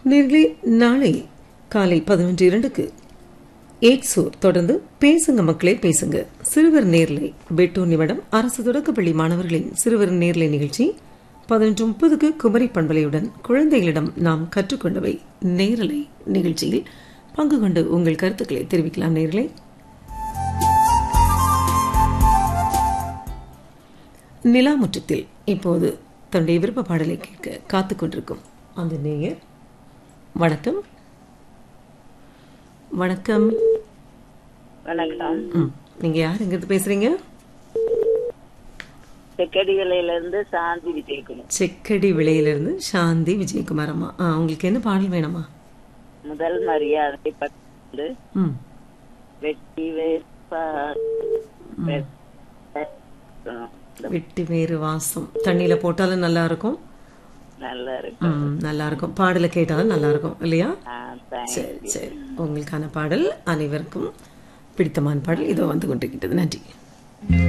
நேர்களே நாளை காலை பதினொன்று இரண்டுக்கு ஏக்சூர் தொடர்ந்து பேசுங்க மக்களே பேசுங்க சிறுவர் நேர்லை பெட்டூர் நிமிடம் அரசு தொடக்கப்பள்ளி மாணவர்களின் சிறுவர் நேர்லை நிகழ்ச்சி பதினொன்று முப்பதுக்கு குமரி பண்பலையுடன் குழந்தைகளிடம் நாம் கற்றுக்கொண்டவை நேரலை நிகழ்ச்சியில் பங்கு கொண்டு உங்கள் கருத்துக்களை தெரிவிக்கலாம் நேர்களே நிலாமுற்றத்தில் இப்போது தன்னுடைய விருப்ப பாடலை கேட்க காத்துக் கொண்டிருக்கும் அந்த நேயர் வணக்கம் வணக்கம் வணக்கம் ம் நீங்க யார் எங்கிருந்து பேசுறீங்க செக்கடிகளில இருந்து சாந்தி விஜயகுமார் செக்கடி விலையிலிருந்து சாந்தி விஜயகுமார் அம்மா ஆ உங்களுக்கு என்ன பாடல் வேணுமா முதல் மரியாதை பட்டு ம் வெட்டி வேட்பார் வெட்டி வேறு வாசம் தண்ணியில போட்டாலும் நல்லா இருக்கும் நல்லா இருக்கு ம், நல்லா இருக்கும் பாடலை கேட்டாலும் நல்லா இருக்கும் இல்லையா ஆ, thank சரி சரி உங்களுக்கான பாடல் அனைவருக்கும் பிடித்தமான பாடல் இதோ வந்து கொண்டிருக்கின்றது நன்றி